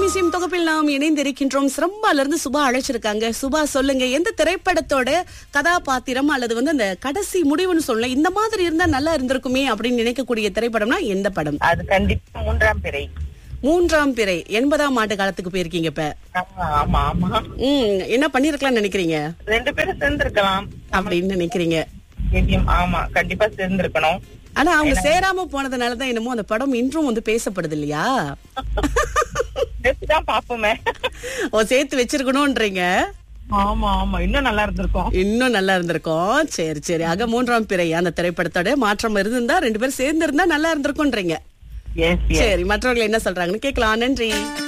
இன்னிசையும் தொகுப்பில் நாம் இணைந்திருக்கின்றோம் சிரம்பால இருந்து சுபா அழைச்சிருக்காங்க சுபா சொல்லுங்க எந்த திரைப்படத்தோட கதாபாத்திரம் அல்லது வந்து அந்த கடைசி முடிவுன்னு சொல்லலாம் இந்த மாதிரி இருந்தா நல்லா இருந்திருக்குமே அப்படின்னு நினைக்கக்கூடிய திரைப்படம்னா எந்த படம் அது கண்டிப்பா மூன்றாம் பிறை மூன்றாம் பிறை எண்பதாம் ஆண்டு காலத்துக்கு போயிருக்கீங்க இப்ப ஆமா ஆமா ஆமா ம் என்ன பண்ணிருக்கலாம்னு நினைக்கிறீங்க ரெண்டு பேரும் சேர்ந்திருக்கலாம் அப்படின்னு நினைக்கிறீங்க தெரியும் ஆமா கண்டிப்பா சேர்ந்திருக்கணும் ஆனா அவங்க சேராம போனதுனாலதான் என்னமோ அந்த படம் இன்றும் வந்து பேசப்படுது இல்லையா தான் பாப்போமே ஓ சேர்த்து வச்சிருக்கணும்ன்றீங்க ஆமா ஆமா இன்னும் நல்லா இருந்திருக்கும் இன்னும் நல்லா இருந்திருக்கும் சரி சரி ஆக மூன்றாம் பிறை அந்த திரைப்படத்தோட மாற்றம் இருந்திருந்தா ரெண்டு பேரும் சேர்ந்து இருந்தா நல்லா இருந்திருக்கும்ன்றீங்க எஸ் சரி மற்றவர்கள் என்ன சொல்றாங்கன்னு கேட்கலாம் நன்றி